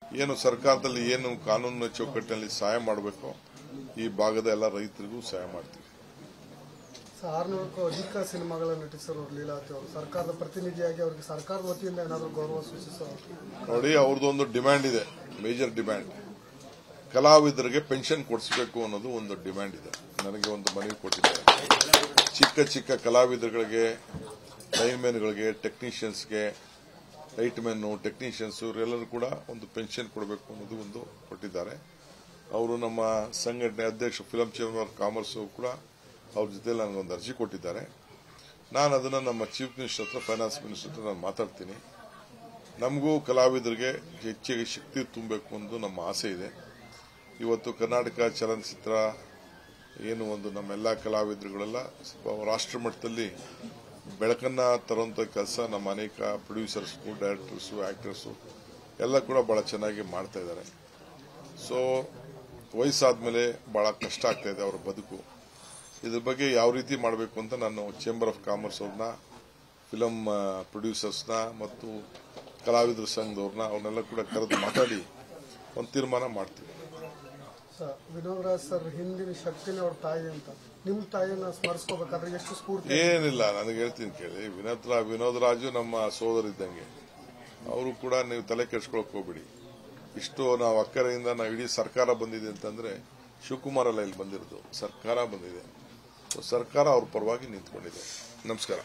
ಏನು ಸರ್ಕಾರದಲ್ಲಿ ಏನು ಕಾನೂನಿನ ಚೌಕಟ್ಟಿನಲ್ಲಿ ಸಹಾಯ ಮಾಡಬೇಕು ಈ ಭಾಗದ ಎಲ್ಲ ರೈತರಿಗೂ ಸಹಾಯ ಮಾಡ್ತೀವಿ ಸರ್ ಆರ್ನೂರಕ್ಕೂ ಅಧಿಕ ಸಿನಿಮಾಗಳ ನಟಿಸೋರು ಲೀಲಾವತಿ ಅವರು ಸರ್ಕಾರದ ಪ್ರತಿನಿಧಿಯಾಗಿ ಅವರಿಗೆ ಸರ್ಕಾರದ ವತಿಯಿಂದ ಏನಾದರೂ ಗೌರವ ಸೂಚಿಸೋ ನೋಡಿ ಅವ್ರದ್ದೊಂದು ಡಿಮ್ಯಾಂಡ್ ಇದೆ ಮೇಜರ್ ಡಿಮ್ಯಾಂಡ್ ಕಲಾವಿದರಿಗೆ ಪೆನ್ಷನ್ ಕೊಡಿಸಬೇಕು ಅನ್ನೋದು ಒಂದು ಡಿಮ್ಯಾಂಡ್ ಇದೆ ನನಗೆ ಒಂದು ಮನವಿ ಕೊಟ್ಟಿದ್ದಾರೆ ಚಿಕ್ಕ ಚಿಕ್ಕ ಕಲಾವಿದರುಗಳಿಗೆ ಲೈನ್ಮ್ಯಾನ್ಗಳಿಗೆ ಟೆಕ್ನಿಷಿಯನ್ಸ್ಗೆ ಲೈಟ್ ಮೆನ್ನು ಟೆಕ್ನಿಷಿಯನ್ಸ್ ಇವರೆಲ್ಲರೂ ಕೂಡ ಒಂದು ಪೆನ್ಷನ್ ಕೊಡಬೇಕು ಅನ್ನೋದು ಒಂದು ಕೊಟ್ಟಿದ್ದಾರೆ ಅವರು ನಮ್ಮ ಸಂಘಟನೆ ಅಧ್ಯಕ್ಷ ಫಿಲಂ ಚೇಂಬರ್ ಕಾಮರ್ಸ್ ಕೂಡ ಅವ್ರ ಜೊತೆ ನನಗೊಂದು ಅರ್ಜಿ ಕೊಟ್ಟಿದ್ದಾರೆ ನಾನು ಅದನ್ನು ನಮ್ಮ ಚೀಫ್ ಮಿನಿಸ್ಟರ್ ಹತ್ರ ಫೈನಾನ್ಸ್ ಮಿನಿಸ್ಟರ್ ಹತ್ರ ನಾನು ಮಾತಾಡ್ತೀನಿ ನಮಗೂ ಕಲಾವಿದರಿಗೆ ಹೆಚ್ಚಿಗೆ ಶಕ್ತಿ ತುಂಬಬೇಕು ಅನ್ನೋದು ನಮ್ಮ ಆಸೆ ಇದೆ ಇವತ್ತು ಕರ್ನಾಟಕ ಚಲನಚಿತ್ರ ಏನು ಒಂದು ನಮ್ಮೆಲ್ಲ ಕಲಾವಿದರುಗಳೆಲ್ಲ ಸ್ವಲ್ಪ ರಾಷ್ಟ್ರ ಮಟ್ಟದಲ್ಲಿ ಬೆಳಕನ್ನ ತರುವಂತ ಕೆಲಸ ನಮ್ಮ ಅನೇಕ ಪ್ರೊಡ್ಯೂಸರ್ಸ್ಗೂ ಡೈರೆಕ್ಟರ್ಸು ಆಕ್ಟರ್ಸು ಎಲ್ಲ ಕೂಡ ಬಹಳ ಚೆನ್ನಾಗಿ ಮಾಡ್ತಾ ಇದ್ದಾರೆ ಸೊ ವಯಸ್ಸಾದ್ಮೇಲೆ ಬಹಳ ಕಷ್ಟ ಆಗ್ತಾ ಇದೆ ಅವರ ಬದುಕು ಇದ್ರ ಬಗ್ಗೆ ಯಾವ ರೀತಿ ಮಾಡಬೇಕು ಅಂತ ನಾನು ಚೇಂಬರ್ ಆಫ್ ಕಾಮರ್ಸ್ ಅವ್ರನ್ನ ಫಿಲಂ ಪ್ರೊಡ್ಯೂಸರ್ಸ್ನ ಮತ್ತು ಕಲಾವಿದರ ಸಂಘದವ್ರನ್ನ ಅವ್ರನ್ನೆಲ್ಲ ಕೂಡ ಕರೆದು ಮಾತಾಡಿ ಒಂದು ತೀರ್ಮಾನ ಮಾಡ್ತೀವಿ ಸರ್ ವಿನೋದ್ ರಾಜ್ ಸರ್ ಹಿಂದಿನ ಶಕ್ತಿನೇ ಅವ್ರ ತಾಯಿ ಅಂತ ನಿಮ್ಮ ತಾಯಿಯನ್ನ ಸ್ಮರಿಸ್ಕೋಬೇಕಾದ್ರೆ ಎಷ್ಟು ಸ್ಫೂರ್ತಿ ಏನಿಲ್ಲ ನನಗೆ ಹೇಳ್ತೀನಿ ಕೇಳಿ ವಿನೋದ್ ರಾ- ವಿನೋದ್ ರಾಜು ನಮ್ಮ ಸೋದರ ಇದ್ದಂಗೆ ಅವರು ಕೂಡ ನೀವು ತಲೆ ಕೆಡ್ಸ್ಕೊಳಕ್ ಹೋಗ್ಬಿಡಿ ಇಷ್ಟು ನಾವು ಅಕ್ಕರೆಯಿಂದ ನಾವು ಇಡೀ ಸರ್ಕಾರ ಬಂದಿದೆ ಅಂತಂದ್ರೆ ಶಿವಕುಮಾರ್ ಅಲ್ಲ ಇಲ್ಲಿ ಬಂದಿರೋದು ಸರ್ಕಾರ ಬಂದಿದೆ ಸೊ ಸರ್ಕಾರ ಅವ್ರ ಪರವಾಗಿ ನಿಂತ್ಕೊಂಡಿದೆ ನಮಸ್ಕಾರ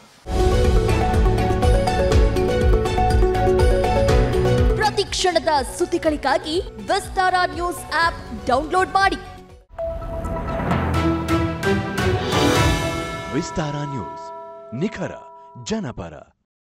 ಪ್ರತಿ ಕ್ಷಣದ ಸುದ್ದಿಗಳಿಗಾಗಿ ವಿಸ್ತಾರ ನ್ಯೂಸ್ ಆಪ್ ಡೌನ್ಲೋಡ್ ಮಾಡಿ ವಿಸ್ತಾರ ನ್ಯೂಸ್ ನಿಖರ ಜನಪರ